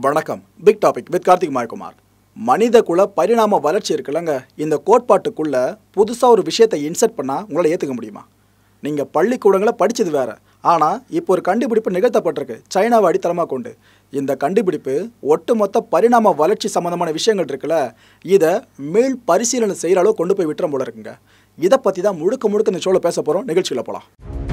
வணக்கம் big topic with Karthik Mayakumar மனித குல பரிணாம வளர்ச்சி இருக்குல்லங்க இந்த கோட்பாட்டுக்குள்ள புதுசாக ஒரு விஷயத்தை இன்சர்ட் பண்ணால் உங்களால் ஏற்றுக்க முடியுமா நீங்கள் பள்ளிக்கூடங்களை படித்தது வேற ஆனால் இப்போ ஒரு கண்டுபிடிப்பு நிகழ்த்தப்பட்டிருக்கு சைனாவை அடித்தளமாக கொண்டு இந்த கண்டுபிடிப்பு ஒட்டுமொத்த பரிணாம வளர்ச்சி சம்மந்தமான விஷயங்கள் இருக்குல்ல இதை மீள் பரிசீலனை செய்கிற அளவு கொண்டு போய் விட்டுற போல இருக்குங்க இதை பற்றி தான் முழுக்க முழுக்க இந்த ஷோவில் பேச போகிறோம் நிகழ்ச்சியில் போகலாம்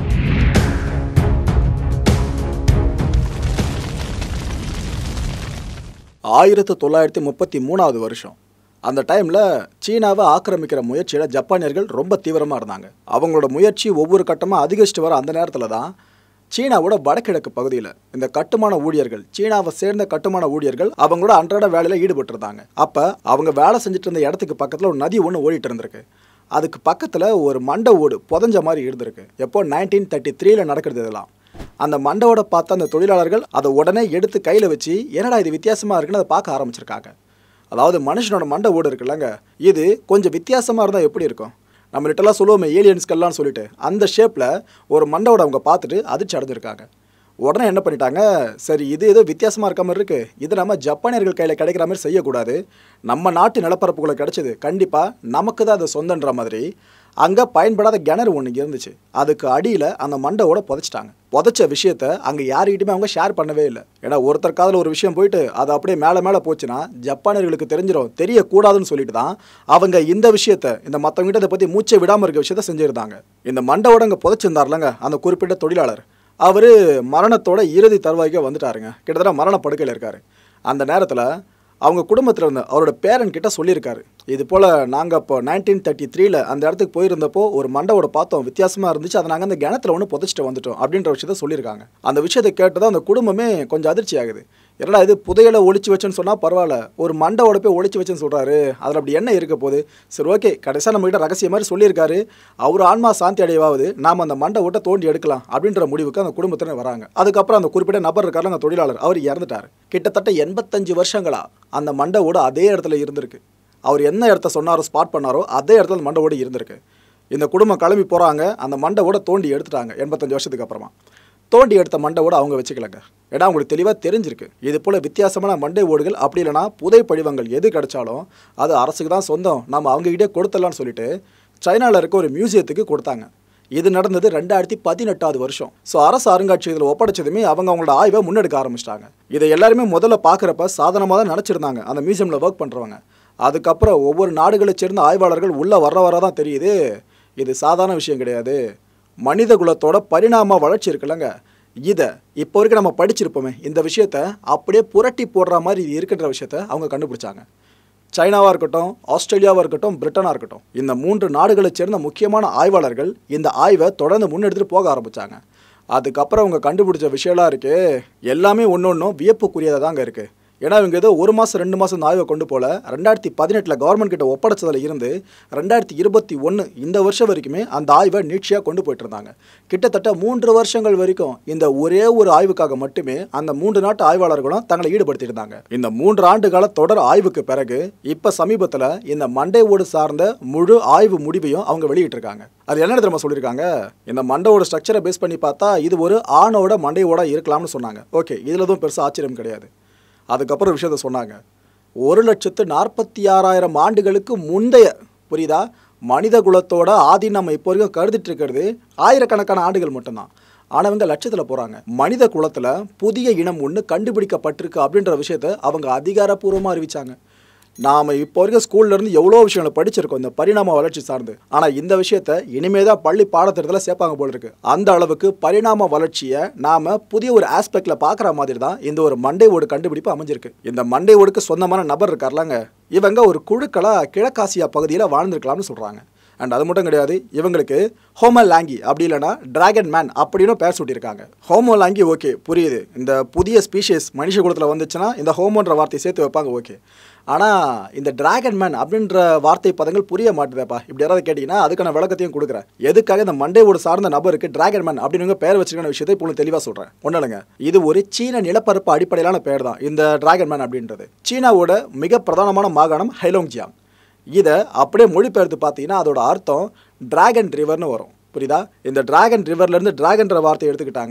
ஆயிரத்து தொள்ளாயிரத்தி முப்பத்தி மூணாவது வருஷம் அந்த டைமில் சீனாவை ஆக்கிரமிக்கிற முயற்சியில் ஜப்பானியர்கள் ரொம்ப தீவிரமாக இருந்தாங்க அவங்களோட முயற்சி ஒவ்வொரு கட்டமாக அதிகரிச்சுட்டு வர அந்த நேரத்தில் தான் சீனாவோட வடகிழக்கு பகுதியில் இந்த கட்டுமான ஊழியர்கள் சீனாவை சேர்ந்த கட்டுமான ஊழியர்கள் அவங்களோட அன்றாட வேலையில் ஈடுபட்டு இருந்தாங்க அப்போ அவங்க வேலை செஞ்சுட்டு இருந்த இடத்துக்கு பக்கத்தில் ஒரு நதி ஒன்று ஓடிட்டு இருந்திருக்கு அதுக்கு பக்கத்தில் ஒரு மண்டை ஓடு புதஞ்ச மாதிரி இருந்திருக்கு எப்போ நைன்டீன் தேர்ட்டி த்ரீல நடக்கிறது இதெல்லாம் அந்த மண்டவோட பார்த்த அந்த தொழிலாளர்கள் அதை உடனே எடுத்து கையில் வச்சு என்னடா இது வித்தியாசமாக இருக்குன்னு அதை பார்க்க ஆரம்பிச்சிருக்காங்க அதாவது மனுஷனோட மண்டை ஓடு இருக்குல்லங்க இது கொஞ்சம் வித்தியாசமாக இருந்தால் எப்படி இருக்கும் நம்ம லிட்டலாக சொல்லுவோமே ஏலியன்ஸ்கெல்லாம் சொல்லிட்டு அந்த ஷேப்பில் ஒரு மண்டவோட அவங்க பார்த்துட்டு அதிர்ச்சி அடைஞ்சிருக்காங்க உடனே என்ன பண்ணிட்டாங்க சரி இது ஏதோ வித்தியாசமாக இருக்க மாதிரி இருக்குது இது நம்ம ஜப்பானியர்கள் கையில் கிடைக்கிற மாதிரி செய்யக்கூடாது நம்ம நாட்டு நிலப்பரப்புக்குள்ள கிடைச்சது கண்டிப்பாக நமக்கு தான் அது சொந்தன்ற மாதிரி அங்கே பயன்படாத கிணறு ஒன்று இருந்துச்சு அதுக்கு அடியில் அந்த மண்டவோட புதைச்சிட்டாங்க புதைச்ச விஷயத்த அங்கே யார்கிட்டயுமே அவங்க ஷேர் பண்ணவே இல்லை ஏன்னா ஒருத்தர் காதில் ஒரு விஷயம் போயிட்டு அது அப்படியே மேலே மேலே போச்சுன்னா ஜப்பானியர்களுக்கு தெரிஞ்சிடும் தெரியக்கூடாதுன்னு சொல்லிட்டு தான் அவங்க இந்த விஷயத்த இந்த மற்றவங்ககிட்ட இதை பற்றி மூச்சை விடாமல் இருக்க விஷயத்த செஞ்சுருந்தாங்க இந்த மண்டவோட அங்கே புதைச்சிருந்தார்லங்க அந்த குறிப்பிட்ட தொழிலாளர் அவர் மரணத்தோட இறுதி தருவாய்க்கு வந்துட்டாருங்க கிட்டத்தட்ட மரண படுக்கையில் இருக்காரு அந்த நேரத்தில் அவங்க குடும்பத்தில் இருந்த அவரோட பேரன் கிட்ட சொல்லியிருக்காரு இது போல் நாங்கள் இப்போ நைன்டீன் தேர்ட்டி த்ரீல அந்த இடத்துக்கு போயிருந்தப்போ ஒரு மண்டவோட பார்த்தோம் வித்தியாசமாக இருந்துச்சு அதை நாங்கள் அந்த கிணத்துல ஒன்று புதைச்சிட்டு வந்துட்டோம் அப்படின்ற விஷயத்த சொல்லியிருக்காங்க அந்த விஷயத்தை கேட்டதும் அந்த குடும்பமே கொஞ்சம் அதிர்ச்சி ஆகுது என்னடா இது புதையலை ஒளிச்சு வச்சேன்னு சொன்னால் பரவாயில்ல ஒரு மண்டவோட போய் ஒளிச்சு வச்சேன்னு சொல்கிறாரு அதில் அப்படி என்ன இருக்க போகுது சரி ஓகே கடைசியாக நம்மகிட்ட ரகசியம் மாதிரி சொல்லியிருக்காரு அவர் ஆன்மா சாந்தி அடையவாவது நாம் அந்த மண்டை ஓட்டை தோண்டி எடுக்கலாம் அப்படின்ற முடிவுக்கு அந்த குடும்பத்தினர் வராங்க அதுக்கப்புறம் அந்த குறிப்பிட்ட நபர் இருக்காரு அந்த தொழிலாளர் அவர் இறந்துட்டார் கிட்டத்தட்ட எண்பத்தஞ்சு வருஷங்களா அந்த மண்டை ஓடு அதே இடத்துல இருந்திருக்கு அவர் என்ன இடத்த சொன்னாரோ ஸ்பாட் பண்ணாரோ அதே இடத்துல அந்த மண்டை ஓடு இருந்திருக்கு இந்த குடும்பம் கிளம்பி போகிறாங்க அந்த மண்டை ஓட தோண்டி எடுத்துட்டாங்க எண்பத்தஞ்சு வருஷத்துக்கு அப்புறமா தோண்டி எடுத்த மண்டை ஓட அவங்க வச்சுக்கலங்க ஏன்னா அவங்களுக்கு தெளிவாக தெரிஞ்சிருக்கு இது போல் வித்தியாசமான மண்டை ஓடுகள் அப்படி இல்லைனா புதை படிவங்கள் எது கிடைச்சாலும் அது அரசுக்கு தான் சொந்தம் நம்ம அவங்ககிட்டே கொடுத்துடலாம்னு சொல்லிட்டு சைனாவில் இருக்க ஒரு மியூசியத்துக்கு கொடுத்தாங்க இது நடந்தது ரெண்டாயிரத்தி பதினெட்டாவது வருஷம் ஸோ அரசு அருங்காட்சியகத்தில் ஒப்படைச்சதுமே அவங்க அவங்களோட ஆய்வை முன்னெடுக்க ஆரம்பிச்சிட்டாங்க இதை எல்லாருமே முதல்ல பார்க்குறப்ப சாதனமாக தான் நினச்சிருந்தாங்க அந்த மியூசியமில் ஒர்க் பண்ணுறவங்க அதுக்கப்புறம் ஒவ்வொரு நாடுகளை சேர்ந்த ஆய்வாளர்கள் உள்ளே வர வர தான் தெரியுது இது சாதாரண விஷயம் கிடையாது மனித குலத்தோட பரிணாம வளர்ச்சி இருக்குல்லங்க இதை இப்போ வரைக்கும் நம்ம படிச்சிருப்போமே இந்த விஷயத்த அப்படியே புரட்டி போடுற மாதிரி இது இருக்குன்ற விஷயத்த அவங்க கண்டுபிடிச்சாங்க சைனாவாக இருக்கட்டும் ஆஸ்திரேலியாவாக இருக்கட்டும் பிரிட்டனாக இருக்கட்டும் இந்த மூன்று நாடுகளைச் சேர்ந்த முக்கியமான ஆய்வாளர்கள் இந்த ஆய்வை தொடர்ந்து முன்னெடுத்துட்டு போக ஆரம்பித்தாங்க அதுக்கப்புறம் அவங்க கண்டுபிடிச்ச விஷயம்லாம் இருக்கு எல்லாமே ஒன்று ஒன்றும் வியப்புக்குரியதாக தாங்க இருக்குது ஏன்னா இவங்க ஏதோ ஒரு மாதம் ரெண்டு மாதம் இந்த ஆய்வை கொண்டு போல ரெண்டாயிரத்தி பதினெட்டில் கவர்மெண்ட் கிட்ட ஒப்படைச்சதில் இருந்து ரெண்டாயிரத்தி இருபத்தி ஒன்று இந்த வருஷம் வரைக்குமே அந்த ஆய்வை நீட்சியாக கொண்டு போயிட்டு இருந்தாங்க கிட்டத்தட்ட மூன்று வருஷங்கள் வரைக்கும் இந்த ஒரே ஒரு ஆய்வுக்காக மட்டுமே அந்த மூன்று நாட்டு ஆய்வாளர்களும் தங்களை ஈடுபடுத்திட்டு இருந்தாங்க இந்த மூன்று ஆண்டு கால தொடர் ஆய்வுக்கு பிறகு இப்போ சமீபத்தில் இந்த மண்டை ஓடு சார்ந்த முழு ஆய்வு முடிவையும் அவங்க வெளியிட்டிருக்காங்க அது என்ன தெரியுமா சொல்லியிருக்காங்க இந்த மண்டையோட ஸ்ட்ரக்சரை பேஸ் பண்ணி பார்த்தா இது ஒரு ஆணோட மண்டையோட இருக்கலாம்னு சொன்னாங்க ஓகே இதில் எதுவும் பெருசாக ஆச்சரியம் கிடையாது அதுக்கப்புறம் விஷயத்த சொன்னாங்க ஒரு லட்சத்து நாற்பத்தி ஆறாயிரம் ஆண்டுகளுக்கு முந்தைய புரியுதா மனித குலத்தோட ஆதி நம்ம இப்போ வரைக்கும் கருதிட்டு இருக்கிறது ஆயிரக்கணக்கான ஆண்டுகள் மட்டும்தான் ஆனால் இவங்க லட்சத்தில் போகிறாங்க மனித குலத்தில் புதிய இனம் ஒன்று கண்டுபிடிக்கப்பட்டிருக்கு அப்படின்ற விஷயத்த அவங்க அதிகாரப்பூர்வமாக அறிவிச்சாங்க நாம் இப்போ வரைக்கும் ஸ்கூல்லேருந்து எவ்வளோ விஷயங்களை படிச்சிருக்கோம் இந்த பரிணாம வளர்ச்சி சார்ந்து ஆனால் இந்த விஷயத்த இனிமே தான் பள்ளி பாடத்திட்டத்தில் சேர்ப்பாங்க போல இருக்கு அந்த அளவுக்கு பரிணாம வளர்ச்சியை நாம் புதிய ஒரு ஆஸ்பெக்டில் பார்க்குற மாதிரி தான் இந்த ஒரு மண்டை ஓடு கண்டுபிடிப்பு அமைஞ்சிருக்கு இந்த மண்டை ஓடுக்கு சொந்தமான நபர் இருக்கார்லாங்க இவங்க ஒரு குழுக்களாக கிழக்காசியா பகுதியில் வாழ்ந்திருக்கலாம்னு சொல்கிறாங்க அண்ட் அது மட்டும் கிடையாது இவங்களுக்கு ஹோமோ லாங்கி அப்படி இல்லைனா டிராகன் மேன் அப்படின்னு பேர் சூட்டியிருக்காங்க ஹோமோ லாங்கி ஓகே புரியுது இந்த புதிய ஸ்பீஷியஸ் மனுஷ குலத்தில் வந்துச்சுன்னா இந்த ஹோமோன்ற வார்த்தையை சேர்த்து வைப்பாங்க ஓகே ஆனால் இந்த டிராகன் மேன் அப்படின்ற வார்த்தை பதங்கள் புரிய மாட்டுதேப்பா இப்படி யாராவது கேட்டிங்கன்னா அதுக்கான விளக்கத்தையும் கொடுக்குறேன் எதுக்காக இந்த மண்டையோட சார்ந்த நபருக்கு டிராகன் மேன் அப்படின்னு பேர் வச்சிருக்கான விஷயத்தை இப்போ தெளிவாக சொல்கிறேன் ஒன்றும் இல்லைங்க இது ஒரு சீன நிலப்பரப்பு அடிப்படையிலான பேர் தான் இந்த டிராகன் மேன் அப்படின்றது சீனாவோட மிக பிரதானமான மாகாணம் ஹைலோங்ஜியாங் இதை அப்படியே மொழிபெயர்த்து பார்த்தீங்கன்னா அதோட அர்த்தம் டிராகன் ரிவர்னு வரும் புரியுதா இந்த டிராகன் ரிவர்லேருந்து டிராகன்ற வார்த்தை எடுத்துக்கிட்டாங்க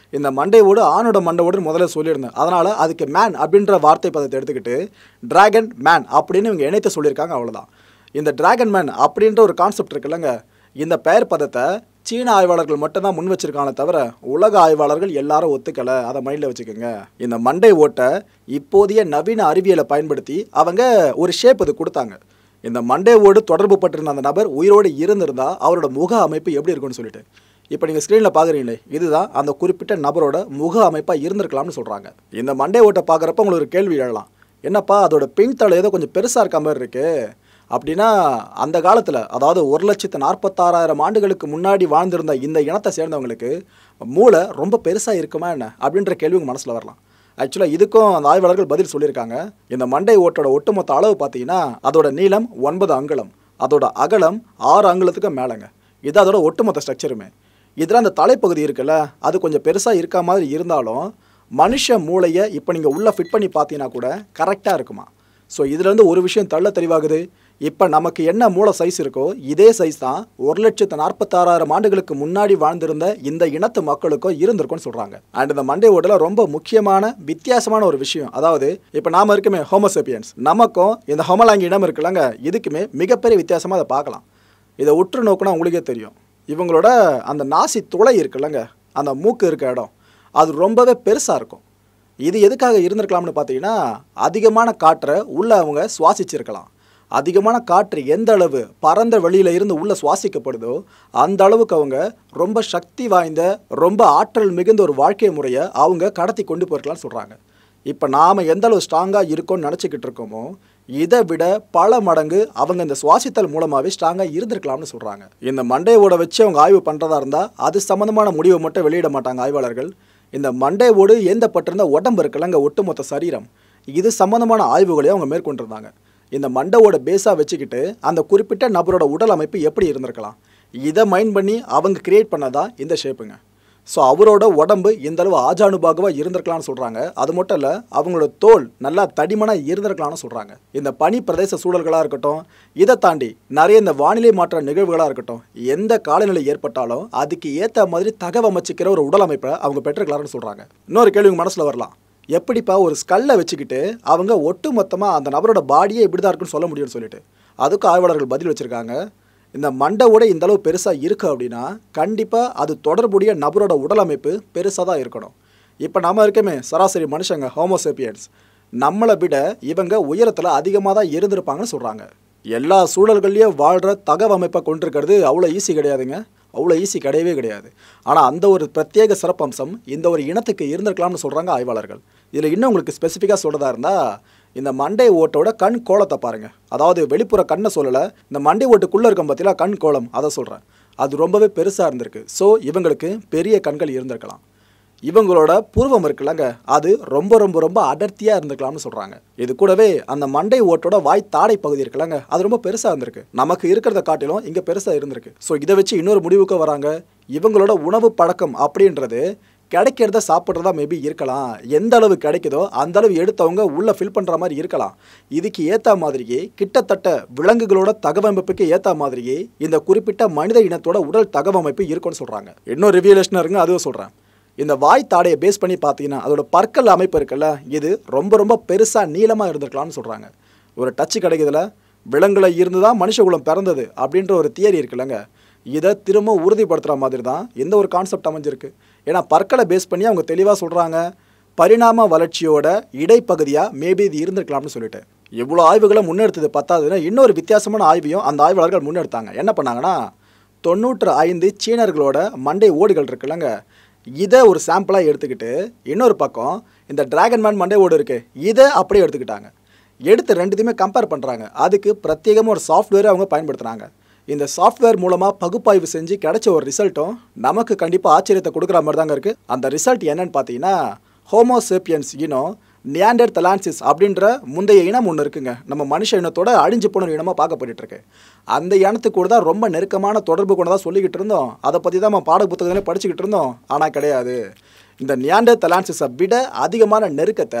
இந்த மண்டை ஓடு ஆணோட மண்டை ஓடுன்னு முதல்ல சொல்லியிருந்தேன் அதனால் அதுக்கு மேன் அப்படின்ற வார்த்தை பதத்தை எடுத்துக்கிட்டு டிராகன் மேன் அப்படின்னு இவங்க இணைத்து சொல்லியிருக்காங்க அவ்வளோதான் இந்த டிராகன் மேன் அப்படின்ற ஒரு கான்செப்ட் இருக்குல்லங்க இந்த பெயர் பதத்தை சீன ஆய்வாளர்கள் மட்டும்தான் முன் வச்சிருக்கானே தவிர உலக ஆய்வாளர்கள் எல்லாரும் ஒத்துக்கலை அதை மைண்டில் வச்சுக்கோங்க இந்த மண்டை ஓட்டை இப்போதைய நவீன அறிவியலை பயன்படுத்தி அவங்க ஒரு ஷேப் அது கொடுத்தாங்க இந்த மண்டை ஓடு தொடர்பு பட்டிருந்த அந்த நபர் உயிரோடு இருந்திருந்தா அவரோட முக அமைப்பு எப்படி இருக்கும்னு சொல்லிட்டு இப்போ நீங்கள் ஸ்க்ரீனில் பார்க்குறீங்களே இதுதான் அந்த குறிப்பிட்ட நபரோட முக அமைப்பாக இருந்திருக்கலாம்னு சொல்கிறாங்க இந்த மண்டை ஓட்டை பார்க்குறப்ப உங்களுக்கு ஒரு கேள்வி எழலாம் என்னப்பா அதோட பின் தலை ஏதோ கொஞ்சம் பெருசாக இருக்க மாதிரி இருக்கு அப்படின்னா அந்த காலத்தில் அதாவது ஒரு லட்சத்து நாற்பத்தாறாயிரம் ஆண்டுகளுக்கு முன்னாடி வாழ்ந்திருந்த இந்த இனத்தை சேர்ந்தவங்களுக்கு மூளை ரொம்ப பெருசாக இருக்குமா என்ன அப்படின்ற கேள்வி உங்கள் மனசில் வரலாம் ஆக்சுவலாக இதுக்கும் அந்த ஆய்வாளர்கள் பதில் சொல்லியிருக்காங்க இந்த மண்டை ஓட்டோட ஒட்டுமொத்த அளவு பார்த்தீங்கன்னா அதோட நீளம் ஒன்பது அங்குலம் அதோட அகலம் ஆறு அங்குலத்துக்கு மேலேங்க இது அதோட ஒட்டுமொத்த ஸ்ட்ரக்சருமே இதில் அந்த தலைப்பகுதி இருக்குல்ல அது கொஞ்சம் பெருசாக இருக்க மாதிரி இருந்தாலும் மனுஷ மூளையை இப்போ நீங்கள் உள்ளே ஃபிட் பண்ணி பார்த்தீங்கன்னா கூட கரெக்டாக இருக்குமா ஸோ இதுலேருந்து ஒரு விஷயம் தள்ள தெளிவாகுது இப்போ நமக்கு என்ன மூளை சைஸ் இருக்கோ இதே சைஸ் தான் ஒரு லட்சத்து நாற்பத்தாறாயிரம் ஆண்டுகளுக்கு முன்னாடி வாழ்ந்திருந்த இந்த இனத்து மக்களுக்கோ இருந்திருக்கும்னு சொல்கிறாங்க அண்ட் இந்த மண்டை ஓட்டில் ரொம்ப முக்கியமான வித்தியாசமான ஒரு விஷயம் அதாவது இப்போ நாம இருக்குமே ஹோமோசெபியன்ஸ் நமக்கும் இந்த ஹோமலாங்கி இனம் இருக்குல்லங்க இதுக்குமே மிகப்பெரிய வித்தியாசமாக அதை பார்க்கலாம் இதை உற்று நோக்குனா உங்களுக்கே தெரியும் இவங்களோட அந்த நாசி துளை இருக்குல்லங்க அந்த மூக்கு இருக்க இடம் அது ரொம்பவே பெருசாக இருக்கும் இது எதுக்காக இருந்திருக்கலாம்னு பார்த்தீங்கன்னா அதிகமான காற்றை உள்ளே அவங்க சுவாசிச்சிருக்கலாம் அதிகமான காற்று எந்த அளவு பரந்த வெளியில இருந்து உள்ளே சுவாசிக்கப்படுதோ அந்த அளவுக்கு அவங்க ரொம்ப சக்தி வாய்ந்த ரொம்ப ஆற்றல் மிகுந்த ஒரு வாழ்க்கை முறையை அவங்க கடத்தி கொண்டு போயிருக்கலாம்னு சொல்கிறாங்க இப்போ நாம் எந்த அளவு ஸ்ட்ராங்காக இருக்கோம்னு நினச்சிக்கிட்டு இருக்கோமோ இதை விட பல மடங்கு அவங்க இந்த சுவாசித்தல் மூலமாகவே ஸ்ட்ராங்காக இருந்திருக்கலாம்னு சொல்கிறாங்க இந்த மண்டையோட வச்சு அவங்க ஆய்வு பண்ணுறதா இருந்தால் அது சம்மந்தமான முடிவை மட்டும் வெளியிட மாட்டாங்க ஆய்வாளர்கள் இந்த மண்டையோடு ஏந்தப்பட்டிருந்த உடம்பு இருக்குல்லங்க ஒட்டுமொத்த சரீரம் இது சம்மந்தமான ஆய்வுகளையும் அவங்க மேற்கொண்டிருந்தாங்க இந்த மண்டையோட பேஸாக வச்சுக்கிட்டு அந்த குறிப்பிட்ட நபரோட உடல் அமைப்பு எப்படி இருந்திருக்கலாம் இதை மைண்ட் பண்ணி அவங்க கிரியேட் பண்ணதான் இந்த ஷேப்புங்க ஸோ அவரோட உடம்பு இந்த அளவு ஆஜானுபாகுவாக இருந்திருக்கலாம்னு சொல்கிறாங்க அது மட்டும் இல்லை அவங்களோட தோல் நல்லா தடிமனாக இருந்திருக்கலாம்னு சொல்கிறாங்க இந்த பனி பிரதேச சூழல்களாக இருக்கட்டும் இதை தாண்டி நிறைய இந்த வானிலை மாற்ற நிகழ்வுகளாக இருக்கட்டும் எந்த காலநிலை ஏற்பட்டாலும் அதுக்கு ஏற்ற மாதிரி தகவமைச்சிக்கிற ஒரு உடல் அமைப்பை அவங்க பெற்றுக்கலாம்னு சொல்கிறாங்க இன்னொரு கேள்வி உங்கள் மனசில் வரலாம் எப்படிப்பா ஒரு ஸ்கல்லை வச்சுக்கிட்டு அவங்க ஒட்டு மொத்தமாக அந்த நபரோட பாடியே இப்படி தான் இருக்குன்னு சொல்ல முடியும்னு சொல்லிட்டு அதுக்கு ஆய்வாளர்கள் பதில் வச்சுருக்காங்க இந்த மண்டையோட இந்த அளவு பெருசாக இருக்குது அப்படின்னா கண்டிப்பாக அது தொடர்புடைய நபரோட உடல் அமைப்பு பெருசாக தான் இருக்கணும் இப்போ நம்ம இருக்கமே சராசரி மனுஷங்க ஹோமோசேப்பியன்ஸ் நம்மளை விட இவங்க உயரத்தில் அதிகமாக தான் இருந்திருப்பாங்கன்னு சொல்கிறாங்க எல்லா சூழல்கள்லையும் வாழ்கிற தகவமைப்பை கொண்டிருக்கிறது அவ்வளோ ஈஸி கிடையாதுங்க அவ்வளோ ஈஸி கிடையவே கிடையாது ஆனால் அந்த ஒரு பிரத்யேக சிறப்பம்சம் இந்த ஒரு இனத்துக்கு இருந்திருக்கலாம்னு சொல்கிறாங்க ஆய்வாளர்கள் இதில் இன்னும் உங்களுக்கு ஸ்பெசிஃபிக்காக சொல்கிறதா இருந்தால் இந்த மண்டை ஓட்டோட கண் கோலத்தை பாருங்கள் அதாவது வெளிப்புற கண்ணை சொல்லலை இந்த மண்டை ஓட்டுக்குள்ளே இருக்கும் பார்த்தீங்களா கண் கோலம் அதை சொல்கிறேன் அது ரொம்பவே பெருசாக இருந்திருக்கு ஸோ இவங்களுக்கு பெரிய கண்கள் இருந்திருக்கலாம் இவங்களோட பூர்வம் இருக்குல்லங்க அது ரொம்ப ரொம்ப ரொம்ப அடர்த்தியாக இருந்திருக்கலாம்னு சொல்கிறாங்க இது கூடவே அந்த மண்டை ஓட்டோட வாய் தாடை பகுதி இருக்குல்லங்க அது ரொம்ப பெருசாக இருந்திருக்கு நமக்கு இருக்கிறத காட்டிலும் இங்கே பெருசாக இருந்திருக்கு ஸோ இதை வச்சு இன்னொரு முடிவுக்கு வராங்க இவங்களோட உணவு பழக்கம் அப்படின்றது கிடைக்கிறத சாப்பிட்றதா மேபி இருக்கலாம் எந்த அளவு கிடைக்குதோ அந்த அளவு எடுத்தவங்க உள்ளே ஃபில் பண்ணுற மாதிரி இருக்கலாம் இதுக்கு ஏற்ற மாதிரியே கிட்டத்தட்ட விலங்குகளோட தகவமைப்புக்கு ஏற்ற மாதிரியே இந்த குறிப்பிட்ட மனித இனத்தோட உடல் தகவமைப்பு இருக்கும்னு சொல்கிறாங்க இன்னும் ரிவியலேஷனாக இருங்க அதுவும் சொல்கிறேன் இந்த வாய் தாடையை பேஸ் பண்ணி பார்த்தீங்கன்னா அதோட பற்கள் அமைப்பு இருக்குல்ல இது ரொம்ப ரொம்ப பெருசாக நீளமாக இருந்திருக்கலாம்னு சொல்கிறாங்க ஒரு டச்சு கிடைக்குதுல விலங்குல இருந்து தான் மனுஷ குலம் பிறந்தது அப்படின்ற ஒரு தியரி இருக்குல்லங்க இதை திரும்ப உறுதிப்படுத்துகிற மாதிரி தான் இந்த ஒரு கான்செப்ட் அமைஞ்சிருக்கு ஏன்னா பற்களை பேஸ் பண்ணி அவங்க தெளிவாக சொல்கிறாங்க பரிணாம வளர்ச்சியோட இடைப்பகுதியாக மேபி இது இருந்திருக்கலாம்னு சொல்லிட்டு இவ்வளோ ஆய்வுகளை முன்னெடுத்தது பத்தாதுன்னா இன்னொரு வித்தியாசமான ஆய்வையும் அந்த ஆய்வாளர்கள் முன்னெடுத்தாங்க என்ன பண்ணாங்கன்னா தொண்ணூற்று ஐந்து சீனர்களோட மண்டை ஓடுகள் இருக்குல்லங்க இதை ஒரு சாம்பிளாக எடுத்துக்கிட்டு இன்னொரு பக்கம் இந்த டிராகன் மேன் மண்டை ஓடு இருக்கு இதை அப்படியே எடுத்துக்கிட்டாங்க எடுத்து ரெண்டுத்தையுமே கம்பேர் பண்ணுறாங்க அதுக்கு பிரத்யேகமாக ஒரு சாஃப்ட்வேரை அவங்க பயன்படுத்துனாங்க இந்த சாஃப்ட்வேர் மூலமாக பகுப்பாய்வு செஞ்சு கிடைச்ச ஒரு ரிசல்ட்டும் நமக்கு கண்டிப்பாக ஆச்சரியத்தை கொடுக்குற மாதிரி தாங்க இருக்குது அந்த ரிசல்ட் என்னன்னு பார்த்தீங்கன்னா ஹோமோசேப்பியன்ஸ் இனம் நியாண்டர் தலான்சிஸ் அப்படின்ற முந்தைய இனம் ஒன்று இருக்குங்க நம்ம மனுஷ இனத்தோட அழிஞ்சு போன ஒரு இனமாக பார்க்கப்பட்டு இருக்கு அந்த இனத்துக்கு கூட தான் ரொம்ப நெருக்கமான தொடர்பு கொண்டதாக சொல்லிக்கிட்டு இருந்தோம் அதை பற்றி தான் நம்ம பாட புத்தகத்திலே படிச்சுக்கிட்டு இருந்தோம் ஆனால் கிடையாது இந்த நியாண்டர் தலான்சிஸை விட அதிகமான நெருக்கத்தை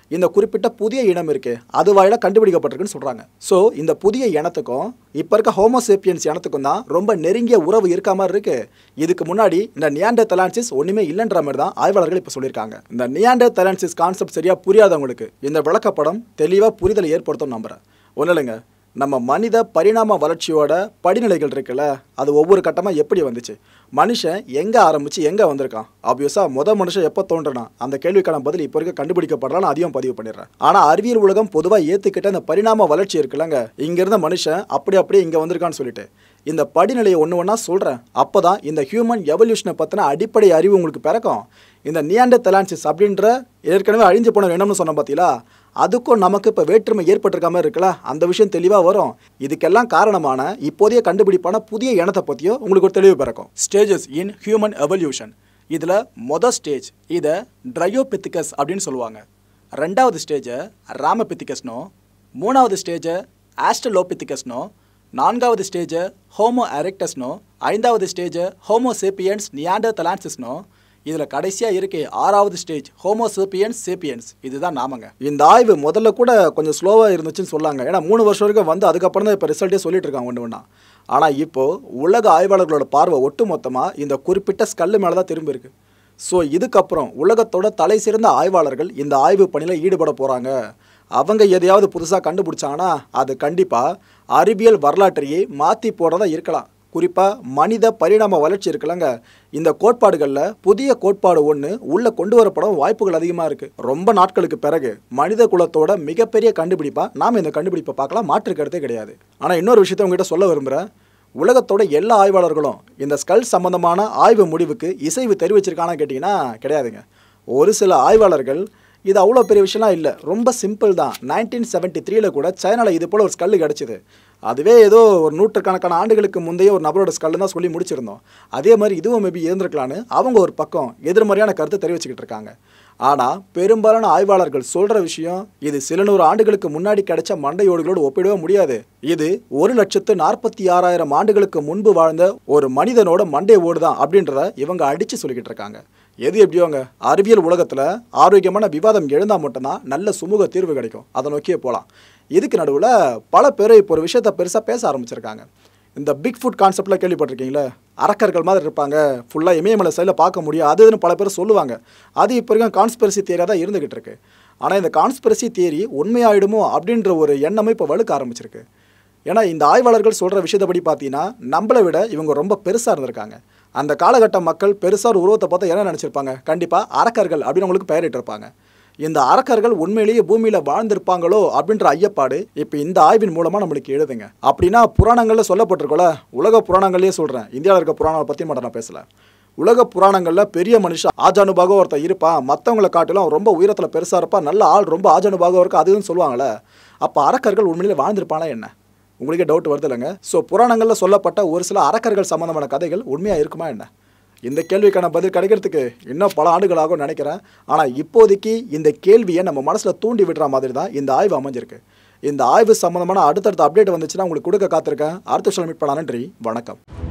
இந்த குறிப்பிட்ட புதிய இனம் இருக்கு அது வாயில கண்டுபிடிக்கப்பட்டிருக்குன்னு சொல்றாங்க ஸோ இந்த புதிய இனத்துக்கும் இப்போ இருக்க ஹோமோசேப்பியன்ஸ் இனத்துக்கும் தான் ரொம்ப நெருங்கிய உறவு இருக்க மாதிரி இருக்கு இதுக்கு முன்னாடி இந்த நியாண்டர் தலான்சிஸ் ஒண்ணுமே இல்லைன்ற மாதிரி தான் ஆய்வாளர்கள் இப்போ சொல்லியிருக்காங்க இந்த நியாண்டர் தலான்சிஸ் கான்செப்ட் சரியா புரியாதவங்களுக்கு இந்த விளக்கப்படம் தெளிவாக புரிதலை ஏற்படுத்தும் நம்புறேன் ஒன்றும் இல்லைங்க நம்ம மனித பரிணாம வளர்ச்சியோட படிநிலைகள் இருக்குல்ல அது ஒவ்வொரு கட்டமாக எப்படி வந்துச்சு மனுஷன் எங்கே ஆரம்பிச்சு எங்கே வந்திருக்கான் ஆப்வியஸாக முத மனுஷன் எப்போ தோன்றுனா அந்த கேள்விக்கான பதில் இப்போ இருக்க கண்டுபிடிக்கப்படலாம் அதையும் பதிவு பண்ணிடுறேன் ஆனால் அறிவியல் உலகம் பொதுவாக ஏற்றுக்கிட்ட அந்த பரிணாம வளர்ச்சி இருக்குல்லங்க இங்கிருந்த மனுஷன் அப்படி அப்படியே இங்கே வந்திருக்கான்னு சொல்லிட்டு இந்த படிநிலையை ஒன்று ஒன்றா சொல்கிறேன் அப்போ தான் இந்த ஹியூமன் எவல்யூஷனை பற்றின அடிப்படை அறிவு உங்களுக்கு பிறக்கும் இந்த நியாண்டர் தெலான்சிஸ் அப்படின்ற ஏற்கனவே அழிஞ்சு போன இனம்னு சொன்னோம் பார்த்தீங்களா அதுக்கும் நமக்கு இப்போ வேற்றுமை ஏற்பட்டிருக்க மாதிரி இருக்குல்ல அந்த விஷயம் தெளிவாக வரும் இதுக்கெல்லாம் காரணமான இப்போதைய கண்டுபிடிப்பான புதிய இனத்தை பற்றியும் உங்களுக்கு ஒரு தெளிவு பிறக்கும் ஸ்டேஜஸ் இன் ஹியூமன் எவல்யூஷன் இதில் மொதல் ஸ்டேஜ் இதை ட்ரையோபித்திகஸ் அப்படின்னு சொல்லுவாங்க ரெண்டாவது ஸ்டேஜை ராமபித்திகஸ்னோ மூணாவது ஸ்டேஜை ஆஸ்ட்ரலோபித்திகஸ்னோ நான்காவது ஸ்டேஜை ஹோமோ எரெக்டஸ்னோ ஐந்தாவது ஸ்டேஜை ஹோமோ சேப்பியன்ஸ் நியாண்டர் தலான்சிஸ்னோ இதில் கடைசியாக இருக்கே ஆறாவது ஸ்டேஜ் ஹோமோ சேப்பியன்ஸ் சேப்பியன்ஸ் இதுதான் நாமங்க இந்த ஆய்வு முதல்ல கூட கொஞ்சம் ஸ்லோவாக இருந்துச்சுன்னு சொல்லாங்க ஏன்னா மூணு வருஷம் வரைக்கும் வந்து அதுக்கப்புறம் தான் இப்போ ரிசல்ட்டே சொல்லிட்டு இருக்காங்க ஒன்று ஒன்றா ஆனால் இப்போது உலக ஆய்வாளர்களோட பார்வை ஒட்டு மொத்தமாக இந்த குறிப்பிட்ட ஸ்கல்லு மேலே தான் திரும்பி இருக்கு ஸோ இதுக்கப்புறம் உலகத்தோட தலை சிறந்த ஆய்வாளர்கள் இந்த ஆய்வு பணியில் ஈடுபட போகிறாங்க அவங்க எதையாவது புதுசாக கண்டுபிடிச்சாங்கன்னா அது கண்டிப்பாக அறிவியல் வரலாற்றையே மாற்றி போடுறதா இருக்கலாம் குறிப்பாக மனித பரிணாம வளர்ச்சி இருக்குல்லங்க இந்த கோட்பாடுகளில் புதிய கோட்பாடு ஒன்று உள்ளே கொண்டு வரப்படும் வாய்ப்புகள் அதிகமாக இருக்குது ரொம்ப நாட்களுக்கு பிறகு மனித குலத்தோட மிகப்பெரிய கண்டுபிடிப்பாக நாம் இந்த கண்டுபிடிப்பை பார்க்கலாம் மாற்று கருத்தே கிடையாது ஆனால் இன்னொரு விஷயத்தை உங்ககிட்ட சொல்ல விரும்புகிறேன் உலகத்தோட எல்லா ஆய்வாளர்களும் இந்த ஸ்கல் சம்பந்தமான ஆய்வு முடிவுக்கு இசைவு தெரிவிச்சிருக்கானா கேட்டிங்கன்னா கிடையாதுங்க ஒரு சில ஆய்வாளர்கள் இது அவ்வளோ பெரிய விஷயம்லாம் இல்லை ரொம்ப சிம்பிள் தான் நைன்டீன் செவன்ட்டி த்ரீல கூட சைனாவில் இது போல் ஒரு ஸ்கல்லு கிடச்சிது அதுவே ஏதோ ஒரு நூற்றுக்கணக்கான ஆண்டுகளுக்கு முந்தைய ஒரு நபரோட ஸ்கல்லு தான் சொல்லி முடிச்சிருந்தோம் அதே மாதிரி இதுவும் மேபி இருந்திருக்கலான்னு அவங்க ஒரு பக்கம் எதிர்மறையான கருத்தை தெரிவிச்சுக்கிட்டு இருக்காங்க ஆனால் பெரும்பாலான ஆய்வாளர்கள் சொல்கிற விஷயம் இது சில நூறு ஆண்டுகளுக்கு முன்னாடி கிடைச்ச மண்டையோடுகளோடு ஒப்பிடவே முடியாது இது ஒரு லட்சத்து நாற்பத்தி ஆறாயிரம் ஆண்டுகளுக்கு முன்பு வாழ்ந்த ஒரு மனிதனோட மண்டை ஓடு தான் அப்படின்றத இவங்க அடித்து சொல்லிக்கிட்டு இருக்காங்க எது எப்படியோங்க அறிவியல் உலகத்தில் ஆரோக்கியமான விவாதம் எழுந்தால் மட்டும்தான் நல்ல சுமூக தீர்வு கிடைக்கும் அதை நோக்கியே போகலாம் இதுக்கு நடுவில் பல பேர் இப்போ ஒரு விஷயத்தை பெருசாக பேச ஆரம்பிச்சிருக்காங்க இந்த பிக் ஃபுட் கான்செப்டில் கேள்விப்பட்டிருக்கீங்களே அரக்கர்கள் மாதிரி இருப்பாங்க ஃபுல்லாக இமயமலை சைடில் பார்க்க முடியும் அது இதுன்னு பல பேர் சொல்லுவாங்க அது இப்போ வரைக்கும் கான்ஸ்பிரசி தியரியாக தான் இருந்துகிட்டு இருக்கு ஆனால் இந்த கான்ஸ்பிரசி தியரி உண்மையாயிடுமோ அப்படின்ற ஒரு எண்ணமும் இப்போ வலுக்க ஆரம்பிச்சிருக்கு ஏன்னா இந்த ஆய்வாளர்கள் சொல்கிற விஷயத்தைப்படி பார்த்தீங்கன்னா நம்மளை விட இவங்க ரொம்ப பெருசாக இருந்திருக்காங்க அந்த காலகட்ட மக்கள் பெருசாக ஒரு உருவத்தை பார்த்தா என்ன நினச்சிருப்பாங்க கண்டிப்பாக அரக்கர்கள் அப்படின்னு அவங்களுக்கு பெயரிட்டிருப்பாங்க இந்த அரக்கர்கள் உண்மையிலேயே பூமியில் வாழ்ந்திருப்பாங்களோ அப்படின்ற ஐயப்பாடு இப்போ இந்த ஆய்வின் மூலமாக நம்மளுக்கு எழுதுங்க அப்படின்னா புராணங்களில் சொல்லப்பட்டிருக்கோல உலக புராணங்கள்லேயே சொல்கிறேன் இந்தியாவில் இருக்க புராணங்களை பற்றி மட்டும் நான் பேசல உலக புராணங்களில் பெரிய மனுஷன் ஆஜானுபாக ஒருத்தன் இருப்பான் மற்றவங்களை காட்டிலும் ரொம்ப உயரத்தில் பெருசாக இருப்பான் நல்ல ஆள் ரொம்ப ஆஜானுபாக இருக்கு அதுன்னு சொல்லுவாங்களே அப்போ அரக்கர்கள் உண்மையிலே வாழ்ந்திருப்பானா என்ன உங்களுக்கே டவுட் வருது இல்லைங்க ஸோ புராணங்களில் சொல்லப்பட்ட ஒரு சில அரக்கர்கள் சம்மந்தமான கதைகள் உண்மையாக இருக்குமா என்ன இந்த கேள்விக்கான பதில் கிடைக்கிறதுக்கு இன்னும் பல ஆண்டுகள் ஆகும்னு நினைக்கிறேன் ஆனால் இப்போதைக்கு இந்த கேள்வியை நம்ம மனசில் தூண்டி விடுற மாதிரி தான் இந்த ஆய்வு அமைஞ்சிருக்கு இந்த ஆய்வு சம்மந்தமான அடுத்தடுத்த அப்டேட் வந்துச்சுன்னா உங்களுக்கு கொடுக்க காத்திருக்கேன் அடுத்த விஷயம் மீட் பண்ணலாம் நன்றி வணக்கம்